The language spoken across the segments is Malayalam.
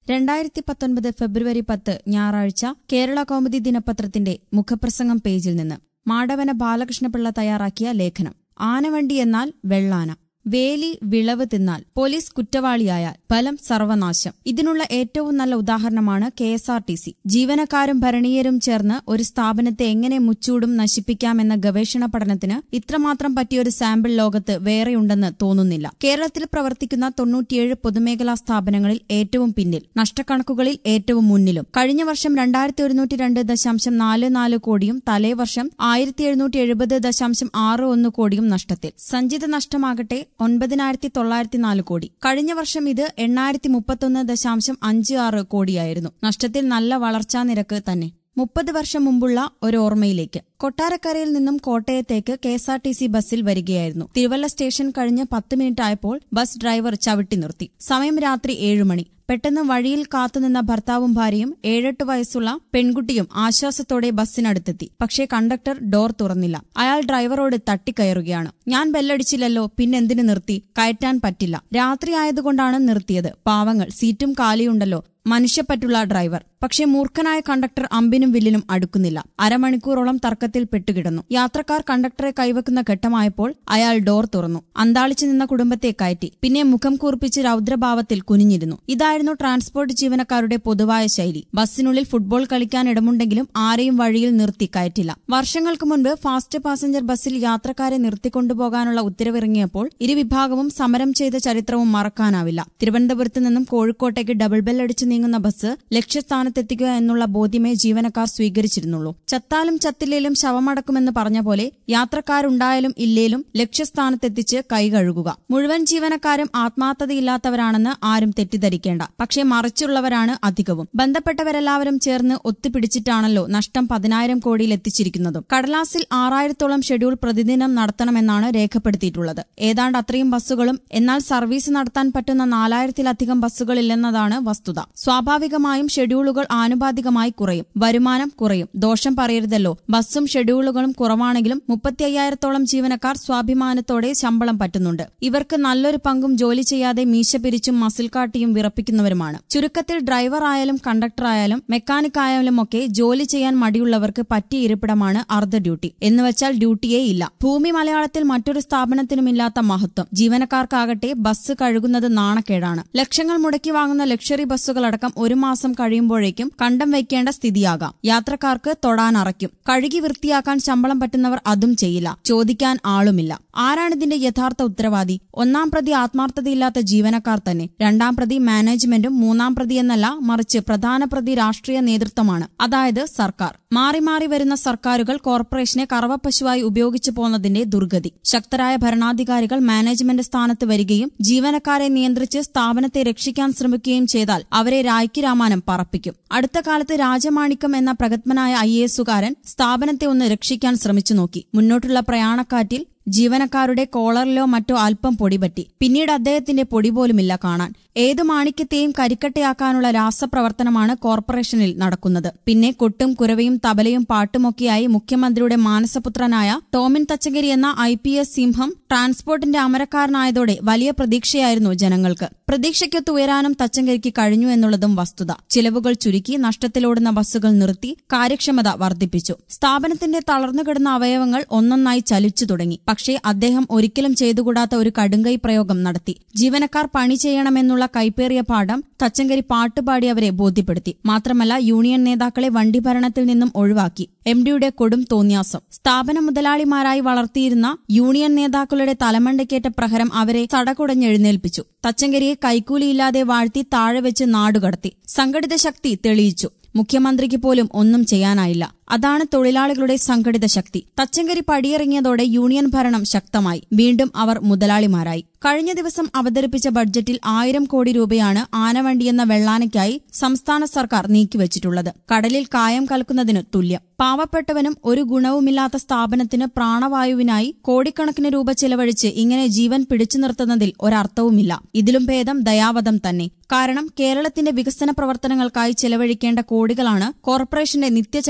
രണ്ടായിരത്തി പത്തൊൻപത് ഫെബ്രുവരി പത്ത് ഞായറാഴ്ച കേരള കൗമുദി ദിനപത്രത്തിന്റെ മുഖപ്രസംഗം പേജിൽ നിന്ന് മാടവന ബാലകൃഷ്ണപിള്ള തയ്യാറാക്കിയ ലേഖനം ആനവണ്ടി എന്നാൽ വെള്ളാന വേലി വിളവ് തിന്നാൽ പോലീസ് കുറ്റവാളിയായാൽ ഫലം സർവനാശം ഇതിനുള്ള ഏറ്റവും നല്ല ഉദാഹരണമാണ് K S R T C ജീവനക്കാരും ഭരണീയരും ചേർന്ന് ഒരു സ്ഥാപനത്തെ എങ്ങനെ മുച്ചൂടും നശിപ്പിക്കാമെന്ന ഗവേഷണ പഠനത്തിന് ഇത്രമാത്രം പറ്റിയൊരു സാമ്പിൾ ലോകത്ത് വേറെയുണ്ടെന്ന് തോന്നുന്നില്ല കേരളത്തിൽ പ്രവർത്തിക്കുന്ന തൊണ്ണൂറ്റിയേഴ് പൊതുമേഖലാ സ്ഥാപനങ്ങളിൽ ഏറ്റവും പിന്നിൽ നഷ്ടക്കണക്കുകളിൽ ഏറ്റവും മുന്നിലും കഴിഞ്ഞ വർഷം രണ്ടായിരത്തി ഒരുന്നൂറ്റി രണ്ട് ദശാംശം നാല് നാല് കോടിയും തലേ വർഷം ആയിരത്തി എഴുന്നൂറ്റി എഴുപത് ദശാംശം ആറ് ഒന്ന് കോടിയും നഷ്ടത്തിൽ സഞ്ചിത നഷ്ടമാകട്ടെ ഒൻപതിനായിരത്തി തൊള്ളായിരത്തി നാല് കോടി കഴിഞ്ഞ വർഷം ഇത് എണ്ണായിരത്തി മുപ്പത്തൊന്ന് ദശാംശം അഞ്ച് ആറ് കോടിയായിരുന്നു നഷ്ടത്തിൽ നല്ല വളർച്ചാ നിരക്ക് തന്നെ മുപ്പത് വർഷം മുമ്പുള്ള ഒരു ഓർമ്മയിലേക്ക് കൊട്ടാരക്കരയിൽ നിന്നും കോട്ടയത്തേക്ക് K S R T C ബസ്സിൽ വരികയായിരുന്നു തിരുവല്ല സ്റ്റേഷൻ കഴിഞ്ഞ് പത്ത് മിനിറ്റ് ആയപ്പോൾ ബസ് ഡ്രൈവർ ചവിട്ടി നിർത്തി സമയം രാത്രി ഏഴുമണി പെട്ടെന്ന് വഴിയിൽ കാത്തുനിന്ന ഭർത്താവും ഭാര്യയും ഏഴെട്ട് വയസ്സുള്ള പെൺകുട്ടിയും ആശ്വാസത്തോടെ ബസ്സിനടുത്തെത്തി പക്ഷേ കണ്ടക്ടർ ഡോർ തുറന്നില്ല അയാൾ ഡ്രൈവറോട് തട്ടിക്കയറുകയാണ് ഞാൻ ബെല്ലടിച്ചില്ലല്ലോ പിന്നെന്തിനു നിർത്തി കയറ്റാൻ പറ്റില്ല രാത്രി ആയതുകൊണ്ടാണ് നിർത്തിയത് പാവങ്ങൾ സീറ്റും കാലിയുണ്ടല്ലോ മനുഷ്യപ്പറ്റുള്ള ഡ്രൈവർ പക്ഷേ മൂർഖനായ കണ്ടക്ടർ അമ്പിനും വില്ലിനും അടുക്കുന്നില്ല അരമണിക്കൂറോളം തർക്കത്തിൽ പെട്ടുകിടന്നു യാത്രക്കാർ കണ്ടക്ടറെ കൈവെക്കുന്ന ഘട്ടമായപ്പോൾ അയാൾ ഡോർ തുറന്നു അന്താളിച്ചു നിന്ന കുടുംബത്തെ കയറ്റി പിന്നെ മുഖം കൂർപ്പിച്ച് രൗദ്രഭാവത്തിൽ കുനിഞ്ഞിരുന്നു ഇതായിരുന്നു ട്രാൻസ്പോർട്ട് ജീവനക്കാരുടെ പൊതുവായ ശൈലി ബസ്സിനുള്ളിൽ ഫുട്ബോൾ കളിക്കാൻ ഇടമുണ്ടെങ്കിലും ആരെയും വഴിയിൽ നിർത്തി കയറ്റില്ല വർഷങ്ങൾക്ക് മുൻപ് ഫാസ്റ്റ് പാസഞ്ചർ ബസ്സിൽ യാത്രക്കാരെ നിർത്തിക്കൊണ്ടുപോകാനുള്ള ഉത്തരവിറങ്ങിയപ്പോൾ ഇരുവിഭാഗവും സമരം ചെയ്ത ചരിത്രവും മറക്കാനാവില്ല തിരുവനന്തപുരത്ത് നിന്നും കോഴിക്കോട്ടേക്ക് ഡബിൾ ബെൽ അടിച്ചു നീങ്ങുന്ന ബസ് ലക്ഷ്യസ്ഥാനത്തെത്തിക്കുക എന്നുള്ള ബോധ്യമേ ജീവനക്കാർ സ്വീകരിച്ചിരുന്നുള്ളൂ ചത്താലും ചത്തില്ലേലും ശവമടക്കുമെന്ന് പറഞ്ഞ പോലെ യാത്രക്കാരുണ്ടായാലും ഇല്ലേലും ലക്ഷ്യസ്ഥാനത്തെത്തിച്ച് കൈ കഴുകുക മുഴുവൻ ജീവനക്കാരും ആത്മാർത്ഥതയില്ലാത്തവരാണെന്ന് ആരും തെറ്റിദ്ധരിക്കേണ്ട പക്ഷേ മറിച്ചുള്ളവരാണ് അധികവും ബന്ധപ്പെട്ടവരെല്ലാവരും ചേർന്ന് ഒത്തുപിടിച്ചിട്ടാണല്ലോ നഷ്ടം പതിനായിരം കോടിയിൽ എത്തിച്ചിരിക്കുന്നതും കടലാസിൽ ആറായിരത്തോളം ഷെഡ്യൂൾ പ്രതിദിനം നടത്തണമെന്നാണ് രേഖപ്പെടുത്തിയിട്ടുള്ളത് ഏതാണ്ട് അത്രയും ബസ്സുകളും എന്നാൽ സർവീസ് നടത്താൻ പറ്റുന്ന നാലായിരത്തിലധികം ബസ്സുകളില്ലെന്നതാണ് വസ്തുത സ്വാഭാവികമായും ഷെഡ്യൂളുകൾ ആനുപാതികമായി കുറയും വരുമാനം കുറയും ദോഷം പറയരുതല്ലോ ബസ്സും ഷെഡ്യൂളുകളും കുറവാണെങ്കിലും മുപ്പത്തി അയ്യായിരത്തോളം ജീവനക്കാർ സ്വാഭിമാനത്തോടെ ശമ്പളം പറ്റുന്നുണ്ട് ഇവർക്ക് നല്ലൊരു പങ്കും ജോലി ചെയ്യാതെ മീശ പിരിച്ചും മസിൽ കാട്ടിയും വിറപ്പിക്കുന്നവരുമാണ് ചുരുക്കത്തിൽ ഡ്രൈവർ ആയാലും കണ്ടക്ടർ ആയാലും മെക്കാനിക് ആയാലും ഒക്കെ ജോലി ചെയ്യാൻ മടിയുള്ളവർക്ക് പറ്റിയ ഇരിപ്പിടമാണ് അർദ്ധ ഡ്യൂട്ടി എന്നുവച്ചാൽ ഡ്യൂട്ടിയേ ഇല്ല ഭൂമി മലയാളത്തിൽ മറ്റൊരു സ്ഥാപനത്തിനുമില്ലാത്ത മഹത്വം ജീവനക്കാർക്കാകട്ടെ ബസ് കഴുകുന്നത് നാണക്കേടാണ് ലക്ഷങ്ങൾ മുടക്കി വാങ്ങുന്ന ലക്ഷറി ബസ്സുകളടക്കം ഒരു മാസം കഴിയുമ്പോഴേക്കും കണ്ടം വയ്ക്കേണ്ട സ്ഥിതിയാകാം യാത്രക്കാർക്ക് തൊടാനറയ്ക്കും കഴുകി വൃത്തിയാക്കാൻ ശമ്പളം പറ്റുന്നവർ അതും ചെയ്യില്ല ചോദിക്കാൻ ആളുമില്ല ആരാണിതിന്റെ യഥാർത്ഥ ഉത്തരവാദി ഒന്നാം പ്രതി ആത്മാർത്ഥതയില്ലാത്ത ജീവനക്കാർ തന്നെ രണ്ടാം പ്രതി മാനേജ്മെന്റും മൂന്നാം പ്രതി എന്നല്ല മറിച്ച് പ്രധാന പ്രതി രാഷ്ട്രീയ നേതൃത്വമാണ് അതായത് സർക്കാർ മാറി മാറി വരുന്ന സർക്കാരുകൾ കോർപ്പറേഷനെ കറവപ്പശുവായി ഉപയോഗിച്ചു പോന്നതിന്റെ ദുർഗതി ശക്തരായ ഭരണാധികാരികൾ മാനേജ്മെന്റ് സ്ഥാനത്ത് വരികയും ജീവനക്കാരെ നിയന്ത്രിച്ച് സ്ഥാപനത്തെ രക്ഷിക്കാൻ ശ്രമിക്കുകയും ചെയ്താൽ അവരെ രായ്ക്ക് രാമാനം പറപ്പിക്കും അടുത്ത കാലത്ത് രാജമാണിക്യം എന്ന പ്രഗത്ഭനായ ഐ എസുകാരൻ സ്ഥാപനത്തെ ഒന്ന് രക്ഷിക്കാൻ ശ്രമിച്ചു നോക്കി മുന്നോട്ടുള്ള പ്രയാണക്കാറ്റിൽ ജീവനക്കാരുടെ കോളറിലോ മറ്റോ അല്പം പൊടിപറ്റി പിന്നീട് അദ്ദേഹത്തിന്റെ പൊടി പോലുമില്ല കാണാൻ ഏതു മാണിക്യത്തെയും കരിക്കട്ടയാക്കാനുള്ള രാസപ്രവർത്തനമാണ് കോർപ്പറേഷനിൽ നടക്കുന്നത് പിന്നെ കൊട്ടും കുരവയും തബലയും പാട്ടുമൊക്കെയായി മുഖ്യമന്ത്രിയുടെ മാനസപുത്രനായ ടോമിൻ തച്ചങ്കരി എന്ന ഐ പി എസ് സിംഹം ട്രാൻസ്പോർട്ടിന്റെ അമരക്കാരനായതോടെ വലിയ പ്രതീക്ഷയായിരുന്നു ജനങ്ങൾക്ക് പ്രതീക്ഷയ്ക്കൊത്ത് ഉയരാനും തച്ചങ്കരിക്ക് കഴിഞ്ഞു എന്നുള്ളതും വസ്തുത ചിലവുകൾ ചുരുക്കി നഷ്ടത്തിലോടുന്ന ബസ്സുകൾ നിർത്തി കാര്യക്ഷമത വർദ്ധിപ്പിച്ചു സ്ഥാപനത്തിന്റെ തളർന്നുകിടന്ന അവയവങ്ങൾ ഒന്നൊന്നായി ചലിച്ചു തുടങ്ങി പക്ഷേ അദ്ദേഹം ഒരിക്കലും ചെയ്തുകൂടാത്ത ഒരു കടുങ്കൈ പ്രയോഗം നടത്തി ജീവനക്കാർ പണി ചെയ്യണമെന്നുള്ള കൈപ്പേറിയ പാഠം തച്ചങ്കരി പാട്ടുപാടി അവരെ ബോധ്യപ്പെടുത്തി മാത്രമല്ല യൂണിയൻ നേതാക്കളെ വണ്ടി ഭരണത്തിൽ നിന്നും ഒഴിവാക്കി എം ഡിയുടെ കൊടും തോന്യാസം സ്ഥാപന മുതലാളിമാരായി വളർത്തിയിരുന്ന യൂണിയൻ നേതാക്കളുടെ തലമണ്ടയ്ക്കേറ്റ പ്രഹരം അവരെ തടകുടഞ്ഞെഴുന്നേൽപ്പിച്ചു തച്ചങ്കരിയെ കൈക്കൂലിയില്ലാതെ വാഴ്ത്തി താഴെ വെച്ച് നാടുകടത്തി സംഘടിത ശക്തി തെളിയിച്ചു മുഖ്യമന്ത്രിക്ക് പോലും ഒന്നും ചെയ്യാനായില്ല അതാണ് തൊഴിലാളികളുടെ സംഘടിത ശക്തി തച്ചങ്കരി പടിയിറങ്ങിയതോടെ യൂണിയൻ ഭരണം ശക്തമായി വീണ്ടും അവർ മുതലാളിമാരായി കഴിഞ്ഞ ദിവസം അവതരിപ്പിച്ച ബഡ്ജറ്റിൽ ആയിരം കോടി രൂപയാണ് ആനവണ്ടിയെന്ന വെള്ളാനയ്ക്കായി സംസ്ഥാന സർക്കാർ നീക്കിവച്ചിട്ടുള്ളത് കടലിൽ കായം കലക്കുന്നതിന് തുല്യം പാവപ്പെട്ടവനും ഒരു ഗുണവുമില്ലാത്ത സ്ഥാപനത്തിന് പ്രാണവായുവിനായി കോടിക്കണക്കിന് രൂപ ചെലവഴിച്ച് ഇങ്ങനെ ജീവൻ പിടിച്ചു നിർത്തുന്നതിൽ ഒരർത്ഥവുമില്ല ഇതിലും ഭേദം ദയാവധം തന്നെ കാരണം കേരളത്തിന്റെ വികസന പ്രവർത്തനങ്ങൾക്കായി ചെലവഴിക്കേണ്ട കോടികളാണ് കോർപ്പറേഷന്റെ നിത്യചെലവുകൾക്കായി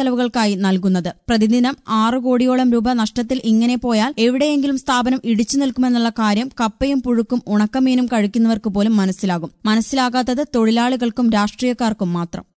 വാടകയായി നൽകുന്നത് പ്രതിദിനം ആറ് കോടിയോളം രൂപ നഷ്ടത്തിൽ ഇങ്ങനെ പോയാൽ എവിടെയെങ്കിലും സ്ഥാപനം ഇടിച്ചു നിൽക്കുമെന്നുള്ള കാര്യം കപ്പയും പുഴുക്കും ഉണക്കമീനും കഴിക്കുന്നവർക്ക് പോലും മനസ്സിലാകും മനസ്സിലാകാത്തത് തൊഴിലാളികൾക്കും രാഷ്ട്രീയക്കാർക്കും മാത്രം